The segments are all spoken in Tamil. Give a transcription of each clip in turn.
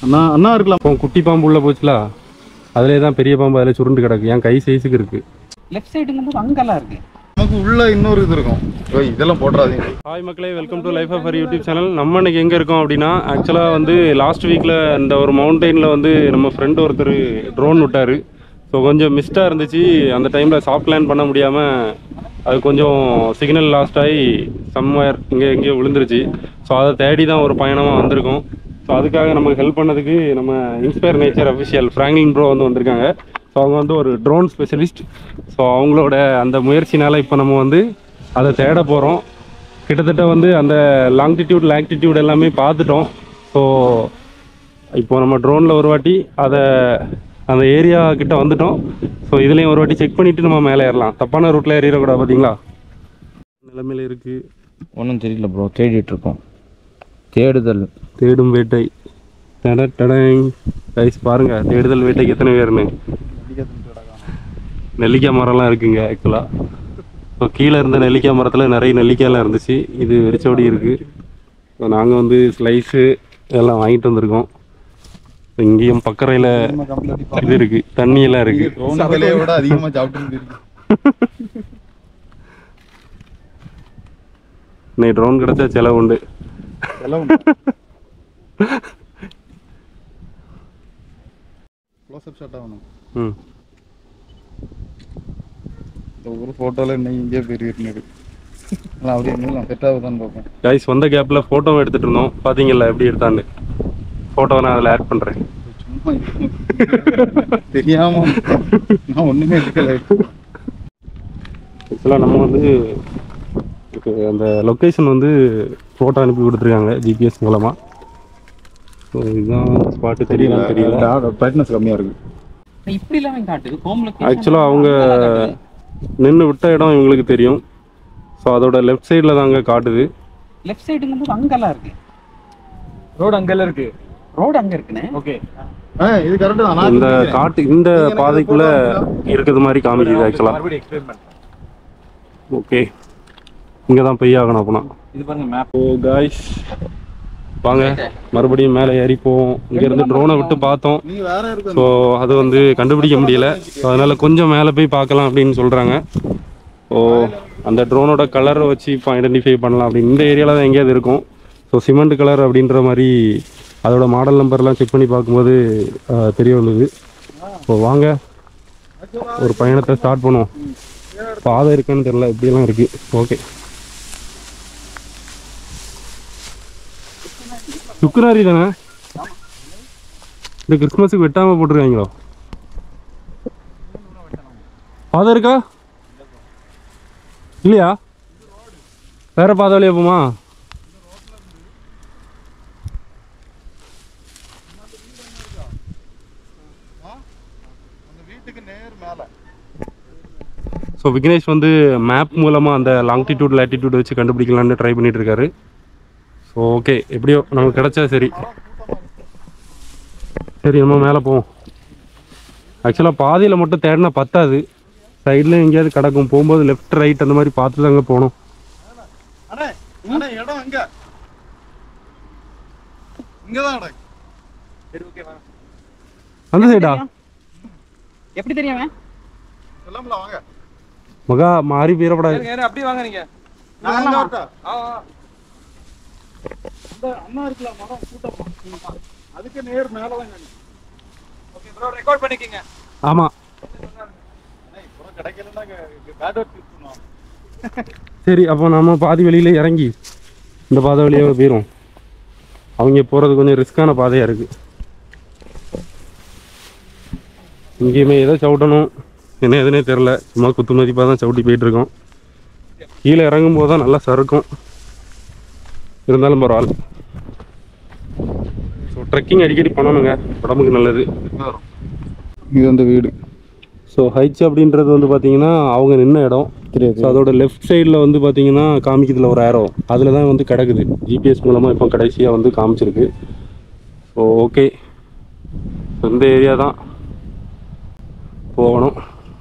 அண்ணா அண்ணா இருக்கலாம் இப்போ குட்டி பாம்பு உள்ள போச்சுல அதிலே தான் பெரிய பாம்பு அதில் சுருண்டு கிடக்கு என் கை சைஸுக்கு இருக்கு லெஃப்ட் சைடுங்கும்போது அங்கெல்லாம் இருக்கு நமக்கு உள்ள இன்னொரு இது இருக்கும் ஓய், இதெல்லாம் போட்டுறாதீங்க ஹாய் மக்களே welcome to life of YouTube channel நம்ம இன்னைக்கு எங்கே இருக்கோம் அப்படின்னா ஆக்சுவலாக வந்து லாஸ்ட் வீக்கில் இந்த ஒரு மவுண்டெயினில் வந்து நம்ம ஃப்ரெண்ட் ஒருத்தர் ட்ரோன் விட்டார் ஸோ கொஞ்சம் மிஸ்டாக இருந்துச்சு அந்த டைமில் சாஃப்ட் லேண்ட் பண்ண முடியாமல் அது கொஞ்சம் சிக்னல் லாஸ்ட் ஆகி சம்வேர் இங்கே எங்கேயோ விழுந்துருச்சு ஸோ அதை தேடி தான் ஒரு பயணமாக வந்திருக்கோம் ஸோ அதுக்காக நமக்கு ஹெல்ப் பண்ணதுக்கு நம்ம inspire nature official Franklin bro வந்து வந்திருக்காங்க ஸோ அவங்க வந்து ஒரு ட்ரோன் ஸ்பெஷலிஸ்ட் ஸோ அவங்களோட அந்த முயற்சினால இப்போ நம்ம வந்து அதை தேட போகிறோம் கிட்டத்தட்ட வந்து அந்த லாங்கிடியூட் லாங்கிடியூட் எல்லாமே பார்த்துட்டோம் ஸோ இப்போ நம்ம ட்ரோனில் ஒரு வாட்டி அதை அந்த ஏரியா கிட்ட வந்துட்டோம் ஸோ இதுலேயும் ஒரு வாட்டி செக் பண்ணிவிட்டு நம்ம மேலே ஏறலாம் தப்பான ரூட்டில் ஏறிடக்கூடாது பார்த்தீங்களா நிலைமையில இருக்குது ஒன்றும் தெரியல ப்ரோ தேடிட்டு இருக்கோம் தேடுதல் தேடும் வேட்டை டட டடங் கைஸ் பாருங்க தேடுதல் வேட்டைக்கு எத்தனை பேர்னு நெல்லிக்காய் மரம்லாம் இருக்குங்க ஆக்சுவலாக ஸோ கீழே இருந்த நெல்லிக்காய் மரத்தில் நிறைய நெல்லிக்காயெல்லாம் இருந்துச்சு இது வெறிச்சோடி இருக்குது ஸோ நாங்கள் வந்து ஸ்லைஸு எல்லாம் வாங்கிட்டு வந்திருக்கோம் So, இங்கேயும் பக்கறையில் இது இருக்குது தண்ணியெல்லாம் இருக்குது ட்ரோன் விலையை விட அதிகமா சாப்பிட்டு இருக்கு இன்னைக்கு ட்ரோன் கிடச்சா செலவு உண்டு எல்லாம் க்ளோஸ்அப் ஷாட் ஆகணும் ம் இந்த ஒரு ஃபோட்டோவில் இன்னும் இங்கே போயிருக்கிறது நான் அப்படி இருந்தேன் செட் ஆகுதான்னு பார்ப்பேன் கைஸ் வந்த கேப்பில் ஃபோட்டோ எடுத்துகிட்டு இருந்தோம் பார்த்தீங்கல்ல எப்படி எடுத்தான்னு ஃபோட்டோவை நான் அதில் ஆட் பண்ணுறேன் சும்மா இது. தெரியாம நான் ஒண்ணுமே எடுக்கல ஆக்சுவலாக நம்ம வந்து இதுக்கு அந்த லொக்கேஷன் வந்து ஃபோட்டோ அனுப்பி கொடுத்துருக்காங்க ஜிபிஎஸ் மூலமாக ஸோ இதுதான் ஸ்பாட்டு தெரியல தெரியல பிரைட்னஸ் கம்மியா இருக்கு இப்படி இல்லாம காட்டுது ஹோம் ஆக்சுவலாக அவங்க நின்று விட்ட இடம் இவங்களுக்கு தெரியும் ஸோ அதோட லெஃப்ட் சைடில் தாங்க காட்டுது லெஃப்ட் சைடுங்கும்போது அங்கெல்லாம் இருக்கு ரோடு அங்கெல்லாம் இருக்கு ரோடு அங்க இருக்குண்ணே ஓகே ஆ இது கரெக்ட் தான் நான் இந்த காட்டு இந்த பாதைக்குள்ளே இருக்கிறது மாதிரி காமிக்குது ஆக்சுவலாக மறுபடியும் எக்ஸ்பிளைன் பண்றேன் ஓகே இங்கே தான் பெய் ஆகணும் அப்படின்னா இது பாருங்க மேப் ஓ காய்ஸ் வாங்க மறுபடியும் மேலே ஏறி போவோம் இங்கேருந்து ட்ரோனை விட்டு பார்த்தோம் நீ வேற இருக்கு ஸோ அது வந்து கண்டுபிடிக்க முடியல ஸோ அதனால கொஞ்சம் மேலே போய் பார்க்கலாம் அப்படின்னு சொல்கிறாங்க ஸோ அந்த ட்ரோனோட கலரை வச்சு இப்போ ஐடென்டிஃபை பண்ணலாம் அப்படின்னு இந்த ஏரியாவில் தான் எங்கேயாவது இருக்கும் ஸோ சிமெண்ட் கலர் அப்படின்ற மாதிரி அதோட மாடல் நம்பர்லாம் செக் பண்ணி பார்க்கும்போது ஆஹ், தெரிய வந்தது ஸோ வாங்க ஒரு பயணத்தை ஸ்டார்ட் பண்ணுவோம் பாதை இருக்குன்னு தெரியல இப்படியெல்லாம் இருக்குது ஓகே சுக்குராரி தானே இந்த கிறிஸ்மஸுக்கு வெட்டாம போட்டிருக்காங்களோ பாதை இருக்கா இல்லையா வேற பாதை வழியா போமா அந்த வீட்டுக்கு நேர் மேல ஸோ விக்னேஷ் வந்து மேப் மூலமாக அந்த லாங்கிடியூட் லேட்டிடியூட் வச்சு கண்டுபிடிக்கலான்னு ட்ரை பண்ணிட்டு இருக்காரு ஸோ ஓகே எப்படியோ நமக்கு கிடைச்சா சரி சரி நம்ம மேலே போவோம் ஆக்சுவலாக பாதியில் மட்டும் தேடினா பத்தாது சைடில் எங்கேயாவது கிடக்கும் போகும்போது லெஃப்ட் ரைட் அந்த மாதிரி பார்த்து தாங்க போகணும் அண்ணே அண்ணே இடம் எங்க இங்கதான் இடம் சரி ஓகே வாங்க அந்த சைடா எப்படி தெரியாம எல்லாம்ல வாங்க மகா மாறி போயிடக்கூடாது இருங்க, இருங்க, அப்படியே வாங்க நீங்க நான் அங்க வரட்டா? ஆ ஆ. இந்த அண்ணா இருக்குல்ல மரம் கூட்டம் அதுக்கு நேர் மேலதான் காணி ஓகே ப்ரோ ரெக்கார்ட் பண்ணிக்கங்க ஆமாம் அண்ணே இப்போ கிடைக்கலன்னா பேட் ஒர்க் யூஸ் பண்ணுவாங்க சரி அப்போ நம்ம பாதி வழியில இறங்கி இந்த பாதை வழியாக போயிடும் அவங்க போகிறது கொஞ்சம் ரிஸ்க்கான பாதையாக இருக்குது இங்கேயுமே எதை சவுட்டணும் என்ன எதுனே தெரில சும்மா குத்து மதிப்பாக தான் சவுட்டி போயிட்டு இருக்கோம் கீழே இறங்கும் போது தான் நல்லா சறுக்கும் இருந்தாலும் பரவாயில்ல ஸோ ட்ரெக்கிங் அடிக்கடி பண்ணணுங்க உடம்புக்கு நல்லது இது அந்த வீடு ஸோ ஹைட்ஸ் அப்படின்றது வந்து பார்த்தீங்கன்னா அவங்க நின்ன இடம் ஸோ அதோட லெஃப்ட் சைடில் வந்து பார்த்தீங்கன்னா காமிக்குதுல ஒரு ஏரோ அதில் தான் வந்து கிடக்குது ஜிபிஎஸ் மூலமாக இப்போ கடைசியாக வந்து காமிச்சிருக்கு ஸோ ஓகே இந்த ஏரியா தான் போகணும்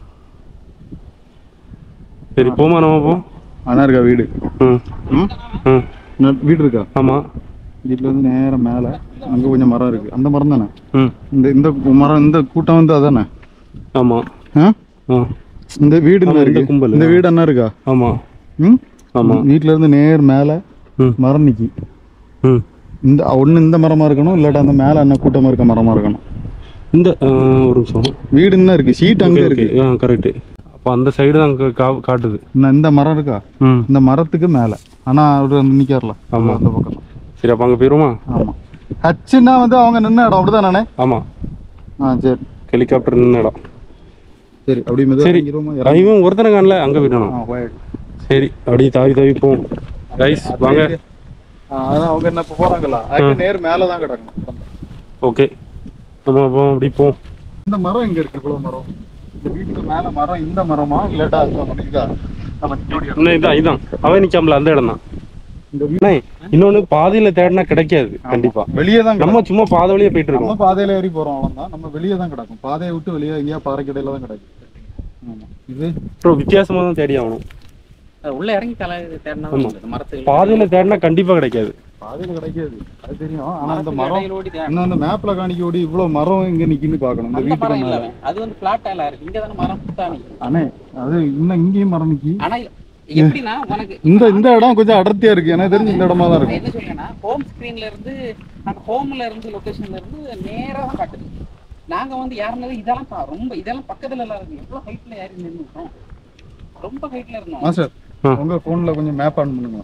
சரி போமா நம்ம போ அண்ணா இருக்கா வீடு ம் ம் ம் நான் வீடு இருக்கா ஆமாம் வீட்டில் வந்து நேரம் மேலே அங்க கொஞ்சம் மரம் இருக்கு அந்த மரம் தானே ம் இந்த இந்த மரம் இந்த கூட்டம் வந்து அதானே ஆமாம் ஆ? ஆ இந்த வீடு ஆமா, என்ன இந்த இருக்கு கும்பல். இந்த வீடு என்ன இருக்கா ஆமாம் ம் ஆமாம் வீட்ல இருந்து நேர் மேல ம் மரம் நிக்கி ம் இந்த ஒண்ணு இந்த மரமா இருக்கணும் இல்லாட்டா அந்த மேல என்ன கூட்டமா இருக்க மரமா இருக்கணும் இந்த ஆ, ஒரு நிமிஷம் வீடு என்ன இருக்கு ஷீட் அங்க ஓகே இருக்கு ஓகே ஆ கரெக்டு அப்போ அந்த சைடு தான் அங்கே கா காட்டுது இன்னும் இந்த மரம் இருக்கா ம் இந்த மரத்துக்கு மேல ஆனா அவரு வந்து நிக்கார்ல ஆமா. அந்த பக்கம் தான். சரி அப்போ அங்கே போயிடுமா ஆமா ஹச்சுன்னா வந்து அவங்க நின்ன இடம் அப்படிதானே ஆமாம் ஆ சரி ஹெலிகாப்டர் நின்ன இடம் சரி அப்படி மெதுவா சரி இறங்கிருவோமா? இறங்கி- இவன் ஒருத்தனை காணல அங்கே போயிட்டானோ ஆ, போய். சரி அப்படியே தாவி தாவி போவோம் ரைஸ் வாங்க ஆ, அதான் அவங்க என்ன இப்ப போறாங்களா அதுக்கு நேர் மேல தான் கிடக்கணும் ஓகே நம்ம அப்போ அப்படி போவோம் இந்த மரம் எங்க இருக்கு இவ்வளவு மரம் இந்த வீட்டுக்கு மேல மரம் இந்த மரமா இல்லாட்டா அது ஒண்ணு இருக்கா நம்ம நிக்கக்கூடிய இடம். இன்னும் இதான் இதான் அவன் நிக்காமல அந்த இடம் தான் இந்த வீ- இன்னொன்னு பாதையில தேடினா கிடைக்காது கண்டிப்பா வெளியே தான் நம்ம சும்மா பாதை வழியா போயிட்டு நம்ம இருக்கோம் பாதையில ஏறி போறோம் அவ்வளவுதான் நம்ம வெளியே தான் கிடக்கும் பாதையை விட்டு வெளியே எங்கேயா பாறைக்கடையில தான் கிடக்கும் ஆமா இது அப்புறம் வித்தியாசமா தான் தேடி ஆகணும் அது உள்ள இறங்கி தலை தேடினா ஆமா. மரத்துக்கு பாதையில தேடினா கண்டிப்பா கிடைக்காது பாதையில கிடைக்காது அது தெரியும் ஆனா இந்த மரத்துக்கு மரம் இடையில ஓடி தேடணும். இன்னும் அந்த மேப்ல காணிக்க ஓடி இவ்வளவு மரம் இங்க நிக்கின்னு பாக்கணும் இந்த அந்த மரம் வீட்டுக்கு இல்ல மேல அவன். அது வந்து பிளாட் எல்லாம் இருக்கு இங்க தானே மரம் புத்தாணி அண்ணே அது இன்னும் இங்கேயும் மரம் நிக்கி ஆனா எப்படின்னா உனக்கு இந்த இந்த இடம் கொஞ்சம் அடர்த்தியா இருக்கு எனக்கு தெரிஞ்சு இந்த இடமா தான் நான் இருக்கும் என்ன சொல்றேன்னா ஹோம் ஸ்கிரீன்ல இருந்து அந்த ஹோம்ல இருந்து லொகேஷன்ல இருந்து நேரா தான் காட்டுது நாங்க வந்து யாருனாலும் இதெல்லாம் பா- ரொம்ப இதெல்லாம் பக்கத்துல எல்லாம் இருக்கு எவ்வளவு ஹைட்ல ஏறி நின்னுட்டோம் ரொம்ப ஹைட்ல இருந்தோம் மாஸ்டர் ஆ. உங்க போன்ல கொஞ்சம் மேப் ஆன் பண்ணுங்க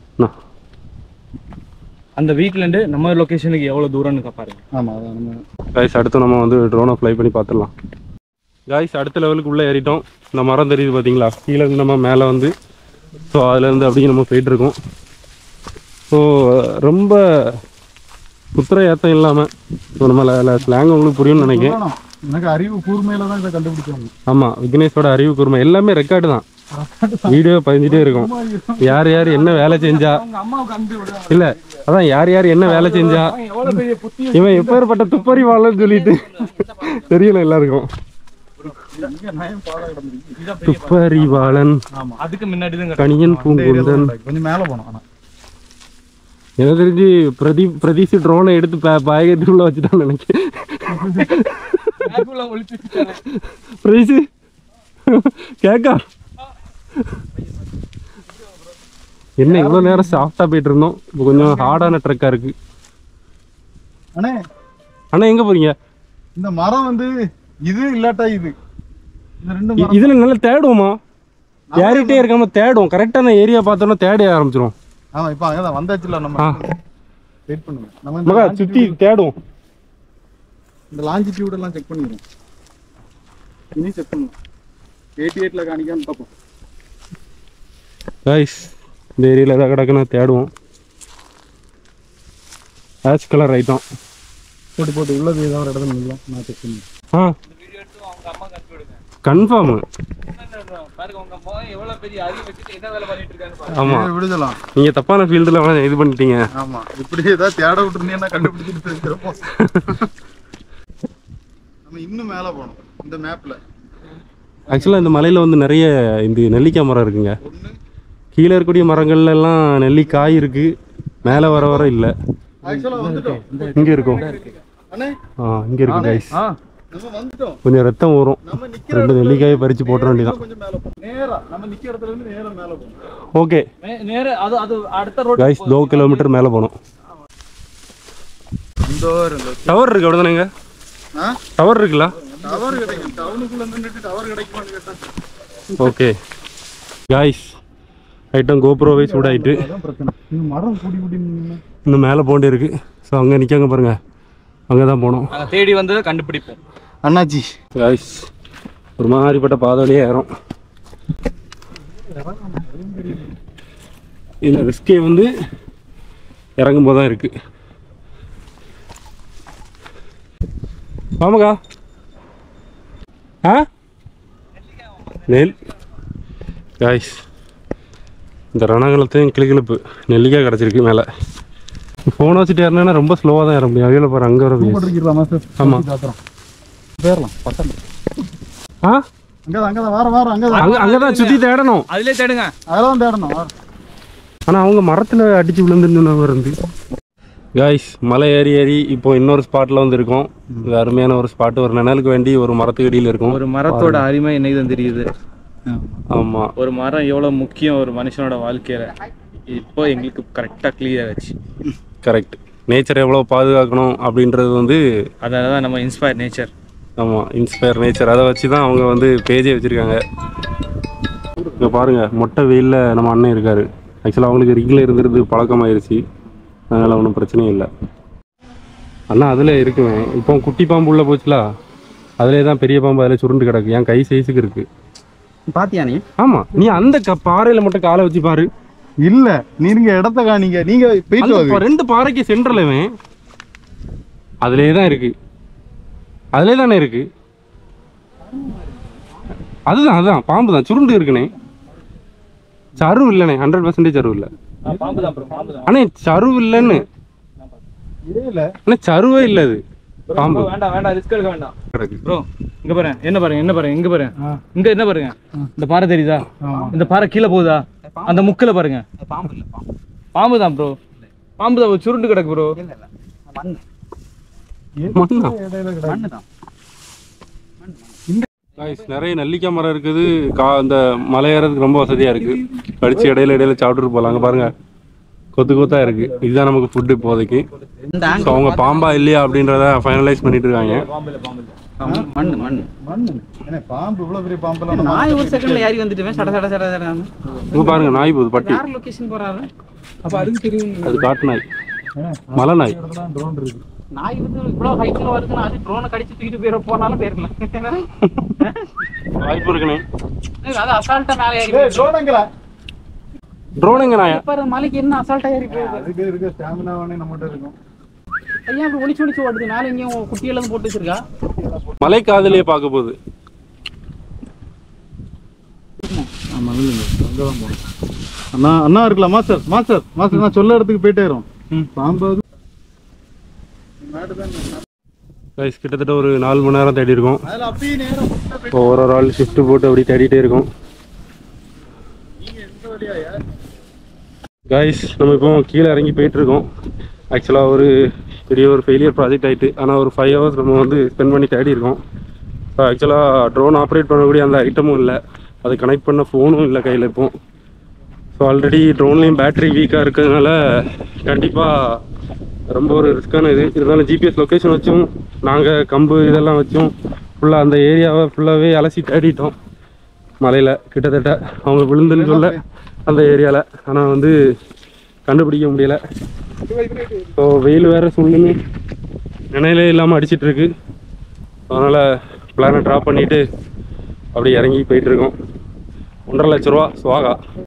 அந்த வீட்ல இருந்து நம்ம லொகேஷனுக்கு எவ்வளவு தூரம்னு பாருங்க ஆமா அதான் நம்ம காய்ஸ் அடுத்து நம்ம வந்து ட்ரோனை ஃப்ளை பண்ணி பார்த்துடலாம் காய்ஸ் அடுத்த லெவலுக்கு உள்ளே ஏறிட்டோம் இந்த மரம் தெரியுது பார்த்தீங்களா கீழே இருந்து நம்ம மேலே வந்து ஸோ அதுலேருந்து அப்படியே நம்ம போயிட்டு இருக்கோம் ஸோ ரொம்ப குத்துற ஏத்தம் இல்லாமல் ஸோ நம்ம ஸ்லாங் உங்களுக்கு புரியும்னு நினைக்கிறேன் சொல்லணும். எனக்கு அறிவு கூர்மையில தான் இதை கண்டுபிடிச்சாங்க ஆமாம் விக்னேஷோட அறிவு கூர்மை எல்லாமே ரெக்கார்டு தான் வீடியோ பதிஞ்சிட்டே இருக்கும் யார் யார் என்ன வேலை செஞ்சா அவங்க அம்மாவுக்கு அனுப்பி விட இல்ல அதான் யார் யார் என்ன வேலை செஞ்சா எவ்வளவு பெரிய புத்தி இவன் எப்பேற்பட்ட துப்பறிவாளன்னு சொல்லிட்டு தெரியல எல்லாருக்கும் இங்க நயம் பாடம் கிடந்துருக்கு துப்பறிவாளன் ஆமா அதுக்கு முன்னாடி தான் கணியன் பூங்குந்தன் கொஞ்சம் மேல போனோம் ஆனா எனக்கு தெரிஞ்சு பிரதி பிரதீஷ் ட்ரோனை எடுத்து பே பாயகத்துக்குள்ள வச்சுட்டான்னு நினைக்கிறேன் பிரதீஷ் கேக்கா என்ன இவ்வளோ நேரம் சாஃப்டாக போயிட்டு இருந்தோம் இப்போ கொஞ்சம் ஹார்டான ட்ரக்காக இருக்கு அண்ணே அண்ணா எங்கே போறீங்க இந்த மரம் வந்து இது இல்லாட்டா இது இந்த ரெண்டு இ- மரம் இதுல நல்லா தேடுவோமா ஏறிட்டே இருக்காம தேடுவோம் கரெக்டான ஏரியா பார்த்தோன்னா தேட ஆரம்பிச்சிரும் ஆமா இப்ப அங்கதான் வந்தாச்சுல நம்ம ஆ. வெயிட் பண்ணுங்க நம்ம இந்த மகா longitude- சுத்தி தேடுவோம் இந்த லாஞ்சிடியூட் எல்லாம் செக் பண்ணிடுவோம் இனி செக் பண்ணுவோம் எயிட்டி எயிட்ல காணிக்காம பார்ப்போம் கைஸ் இந்த ஏரியாவில் எதாவது கிடக்குன்னா தேடுவோம் ஆஷ் கலர் ஐட்டம் போட்டு போட்டு உள்ளது ஏதாவது ஒரு இடத்துல நில்லாம் நான் செக் பண்ணுவேன் ஆ வீடியோ எடுத்து அவங்க அம்மா அனுப்பி விடுங்க கன்ஃபார்ம் பாருங்க உங்க அம்மா எவ்வளவு பெரிய அறிவு வச்சுட்டு என்ன வேலை பண்ணிட்டு இருக்கான்னு பாருங்க ஆமாம் விடுதலாம் நீங்கள் தப்பான ஃபீல்டில் இது பண்ணிட்டீங்க ஆமா இப்படி ஏதாவது தேட விட்டுருந்தீங்கன்னா கண்டுபிடிச்சிட்டு இருக்கிறப்போம் நம்ம இன்னும் மேல போனோம் இந்த மேப்ல ஆக்சுவலாக இந்த மலையில் வந்து நிறைய இந்த நெல்லிக்காய் மரம் இருக்குங்க ஒண்ணு கீழே இருக்கக்கூடிய மரங்கள்ல எல்லாம் நெல்லிக்காய் இருக்கு மேலே வர வர இல்லை ஆக்சுவலா வந்துட்டோம் இங்கே இருக்கும் அண்ணே ஆ இங்கே இருக்கு கைஸ் நம்ம வந்துட்டோம் கொஞ்சம் ரத்தம் வரும் நம்ம நிக்கிற ரெண்டு நெல்லிக்காயை பறித்து போட்டுற வேண்டியதான் கொஞ்சம் மேல போகணும் நேரா நம்ம நிக்கிற இடத்துல இருந்து நேரா மேல போகணும் ஓகே நேர அது அது அடுத்த ரோட் கைஸ் தோ கிலோமீட்டர் மேலே போகணும் இந்த இந்த டவர் இருக்கு அப்படிதானேங்க ஆ டவர் இருக்குல்ல டவர் கிடைக்கும் டவுனுக்குள்ள நின்றுட்டு டவர் கிடைக்குமான்னு கேட்டா ஓகே காய்ஸ் ஐட்டம் கோப்ரோவை சூடாயிட்டு அதான் பிரச்சனை இது மரம் கூடி கூடி நின்னு இன்னும் மேலே போண்டே இருக்கு ஸோ அங்கே நிற்காங்க பாருங்க அங்கே தான் போகணும் நாங்க தேடி வந்ததை கண்டுபிடிப்போம் அண்ணாச்சி காய்ஸ் ஒரு மாதிரிப்பட்ட பாதை வழியே ஏறும் இந்த ரிஸ்கே வந்து இறங்கும் போது தான் இருக்கு ஆமாக்கா ஆ நெல் காய்ஸ் இந்த ரணகலத்தையும் கிளிகிழப்பு நெல்லிக்காய் கிடச்சிருக்கு மேலே ஃபோன் வச்சுட்டு ஏறினா ரொம்ப ஸ்லோவாக தான் ஏற முடியும் அவையில் பாரு அங்கே வர முடியும் போட்டுருக்கீங்களா மாஸ்டர் ஆமா. பாத்திரம் பேரலாம் பட்டம் ஆ அங்கதான் அங்கதான் வார வாரம் அங்கதான் அங்கே அங்கே தான் சுற்றி தேடணும் அதுலயே தேடுங்க அதெல்லாம் தேடணும் வாரம். ஆனால் அவங்க மரத்தில் அடித்து விழுந்துன்னு இருந்து காய்ஸ் மலை ஏறி ஏறி இப்போ இன்னொரு ஸ்பாட்டில் வந்து இருக்கோம் இது அருமையான ஒரு ஸ்பாட் ஒரு நிழலுக்கு வேண்டி ஒரு மரத்துக்கு அடியில் இருக்கும் ஒரு மரத்தோட அருமை என்னைக்கு தான் தெரியுது ஆமாம் ஒரு மரம் எவ்வளவு முக்கியம் ஒரு மனுஷனோட வாழ்க்கையில இப்போ எங்களுக்கு கரெக்டா கிளியர் ஆச்சு கரெக்ட் நேச்சரை எவ்வளோ பாதுகாக்கணும் அப்படின்றது வந்து அதனால தான் நம்ம இன்ஸ்பயர் நேச்சர் ஆமாம் இன்ஸ்பயர் நேச்சர் அதை வச்சு தான் அவங்க வந்து பேஜே வச்சுருக்காங்க இங்கே பாருங்கள் மொட்டை வெயிலில் நம்ம அண்ணன் இருக்கார் ஆக்சுவலாக அவங்களுக்கு ரிங்கில் இருந்துருந்து பழக்கமாயிருச்சு அதனால் ஒன்றும் பிரச்சனையும் இல்லை அண்ணா அதில் இருக்குவேன் இப்போ குட்டி பாம்பு உள்ளே போச்சுல அதிலே தான் பெரிய பாம்பு அதில் சுருண்டு கிடக்கு என் கை சைஸுக்கு இருக்குது பாத்தியா நீ ஆமாம் நீ அந்த க பாறையில் மட்டும் காலை வச்சு பாரு இல்ல நீங்க இடத்த காணிங்க நீங்க போயிட்டு அந்த வாங்க பா- ரெண்டு பாறைக்கு சென்டர்ல இவன் அதுலயே தான் இருக்கு அதுலயே தானே இருக்கு அதுதான் அதுதான் பாம்பு தான் சுருண்டு இருக்குனே சரு இல்லைண்ணே ஹண்ட்ரட் பர்சன்டேஜ் சரு இல்லை பாம்பு தான் bro, பாம்பு தான் அண்ணே சரு இல்லைன்னு இல்ல அண்ணே சருவே இல்லை அது பாம்பு வேண்டாம் வேண்டாம் ரிஸ்க் எடுக்க வேண்டாம் கிடக்கு ப்ரோ இங்க பாருங்க என்ன பாருங்க என்ன பாருங்க இங்க பாருங்க இங்க என்ன பாருங்க இந்த பாறை தெரியுதா இந்த பாறை கீழே போகுதா அந்த முக்கில பாருங்க பாம்பு இல்ல பாம்பு பாம்பு தான் ப்ரோ பாம்பு தான் சுருண்டு கிடக்கு ப்ரோ இல்ல இல்ல மண்ணு மண்ணா மண்ணு தான் Guys, நிறைய நெல்லிக்காய் மரம் இருக்குது கா இந்த மலை ஏறதுக்கு ரொம்ப வசதியா இருக்கு கடிச்சு இடையில இடையில சாப்பிட்டுட்டு போகலாம் அங்க பாருங்க கொத்து கொத்தா இருக்கு இதுதான் நமக்கு ஃபுட்டு இப்போதைக்கு இந்த ஸோ அவங்க பாம்பா இல்லையா அப்படின்றத ஃபைனலைஸ் பண்ணிட்டு இருக்காங்க பாம்பு இல்ல பாம்பு இல்ல ஆங்கிள் மண்ணு மண்ணு மண்ணு என்ன பாம்பு இவ்வளவு பெரிய பாம்பெல்லாம் நம்ம நாய் ஒரு செகண்ட்ல ஏறி வந்துட்டுவேன் சட சட சட சட இங்க பாருங்க நாய் போகுது பட்டி யார் லொகேஷன் போறாரு அப்ப அதுக்கு தெரியும் அது காட்டு நாய் மலை நாய் ட்ரோன் இருக்கு நாய் வந்து இவ்வளவு ஹைட்ல வருதுன்னா அது ட்ரோனை கடிச்சு தூக்கிட்டு போயிட போனாலும் போயிருக்கலாம் வாய்ப்பு இருக்குண்ணே அது அசால்ட்டா மேலே ஏறி ஏய் ட்ரோனுங்களா ட்ரோனுங்க நாயா பாரு மலைக்கு என்ன அசால்ட்டா ஏறி போகுது அதுக்கு இருக்க ஸ்டாமினா வேணே நம்மகிட்ட இருக்கும் ஐயா அப்படி ஒளிச்சு ஒளிச்சு ஓடுது மேலே எங்கேயும் குட்டியெல்லாம் போட்டு வச்சிருக்கா மலை காதலியே பார்க்க போகுது ஆமா இல்லைங்க அங்கதான் போகணும் அண்ணா அண்ணா இருக்கலாம் மாஸ்டர் மாஸ்டர் மாஸ்டர் நான் சொல்ல இடத்துக்கு போயிட்டே வரும் பாம்பு அது கைஸ் கிட்டத்தட்ட ஒரு நாலு மணி நேரம் தேடி இருக்கோம் அதுல அப்படியே நேரம் இப்போ ஒரு ஒரு ஆள் ஷிஃப்ட் போட்டு அப்படி தேடிட்டே இருக்கோம் கைஸ் நம்ம இப்போ கீழே இறங்கி போயிட்டு இருக்கோம் ஆக்சுவலாக ஒரு பெரிய ஒரு ஃபெயிலியர் ப்ராஜெக்ட் ஆயிட்டு ஆனால் ஒரு ஃபைவ் ஹவர்ஸ் நம்ம வந்து ஸ்பெண்ட் பண்ணி தேடி இருக்கோம் ஸோ ஆக்சுவலாக ட்ரோன் ஆப்ரேட் பண்ணக்கூடிய அந்த ஐட்டமும் இல்லை அது கனெக்ட் பண்ண ஃபோனும் இல்லை கையில் இப்போ ஸோ ஆல்ரெடி ட்ரோன்லேயும் பேட்டரி வீக்காக இருக்கிறதுனால கண்டிப்பாக ரொம்ப ஒரு ரிஸ்க்கான இது இருந்தாலும் ஜிபிஎஸ் லொக்கேஷன் வச்சும் நாங்கள் கம்பு இதெல்லாம் வச்சும் ஃபுல்லாக அந்த ஏரியாவை ஃபுல்லாகவே அலசி தேடிட்டோம் மலையில் கிட்டத்தட்ட அவங்க விழுந்துன்னு சொல்ல அந்த ஏரியாவில் ஆனால் வந்து கண்டுபிடிக்க முடியல ஸோ வெயில் வேறு சுள்ளுன்னு நினைலே இல்லாமல் அடிச்சிட்டு இருக்கு அதனால் பிளானை ட்ராப் பண்ணிவிட்டு அப்படி இறங்கி போயிட்டுருக்கோம் ஒன்றரை லட்ச ரூபா சுவாகா